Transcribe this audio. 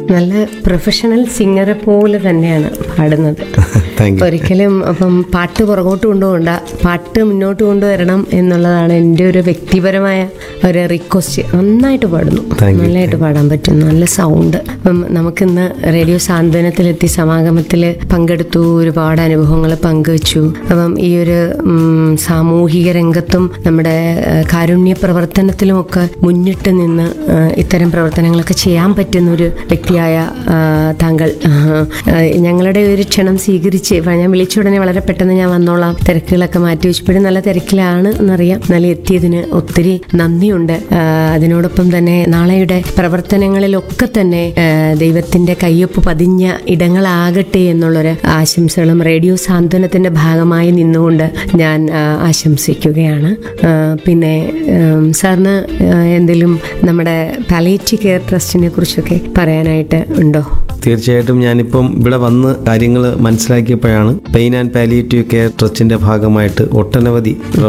നല്ല പ്രൊഫഷണൽ സിംഗറെ പോലെ തന്നെയാണ് പാടുന്നത് താങ്ക് യു ഒരിക്കലും അപ്പം പാട്ട് പുറകോട്ട് കൊണ്ടുപോകണ്ട പാട്ട് മുന്നോട്ട് കൊണ്ടുവരണം എന്നുള്ളതാണ് എൻ്റെ ഒരു വ്യക്തിപരമായ ഒരു റിക്വസ്റ്റ് നന്നായിട്ട് പാടുന്നു Thank you. നല്ലതായിട്ട് പാടാൻ പറ്റും നല്ല സൗണ്ട് അപ്പം നമുക്കിന്ന് റേഡിയോ സാന്ത്വനത്തിലെത്തി സമാഗമത്തിൽ പങ്കെടുത്തു ഒരുപാട് അനുഭവങ്ങൾ പങ്കുവച്ചു അപ്പം ഈ ഒരു ഉം, സാമൂഹിക രംഗത്തും നമ്മുടെ ആ, കാരുണ്യ പ്രവർത്തനത്തിലുമൊക്കെ മുന്നിട്ട് നിന്ന് ആ, ഇത്തരം പ്രവർത്തനങ്ങളൊക്കെ ചെയ്യാൻ പറ്റുന്ന ഒരു വ്യക്തിയായ ആ, താങ്കൾ ആ, ആ, ഞങ്ങളുടെ ഒരു ക്ഷണം സ്വീകരിച്ച് ഇപ്പം ഞാൻ വിളിച്ച ഉടനെ വളരെ പെട്ടെന്ന് ഞാൻ വന്നോളാം തിരക്കുകളൊക്കെ മാറ്റി വെച്ചപ്പോഴും നല്ല തിരക്കിലാണ് എന്നറിയാം എന്നാലും എത്തിയതിന് ഒത്തിരി നന്ദിയുണ്ട് ആ, അതിനോടൊപ്പം തന്നെ നാളെയുടെ പ്രവർത്തനങ്ങളിലൊക്കെ തന്നെ ആ, ദൈവത്തിന്റെ കയ്യൊപ്പ് പതിഞ്ഞ ഇടങ്ങളാകട്ടെ എന്നുള്ളൊരു ആശംസകളും റേഡിയോ സാന്ത്വനത്തിന്റെ ഭാഗമായി നിന്നുകൊണ്ട് ഞാൻ ആ, ആശംസിക്കുകയാണ് ആ, പിന്നെ ഉം, സാറിന് ആ, എന്തെങ്കിലും നമ്മുടെ പാലേറ്റീവ് കെയർ ട്രസ്റ്റിനെ കുറിച്ചൊക്കെ പറയാനായിട്ട് ഉണ്ടോ തീർച്ചയായിട്ടും ഞാനിപ്പം ഇവിടെ വന്ന് കാര്യങ്ങൾ മനസ്സിലാക്കിയപ്പോഴാണ് പെയിൻ ആൻഡ് പാലിയേറ്റീവ് കെയർ ട്രസ്റ്റിന്റെ ഭാഗമായിട്ട് ഒട്ടനവധി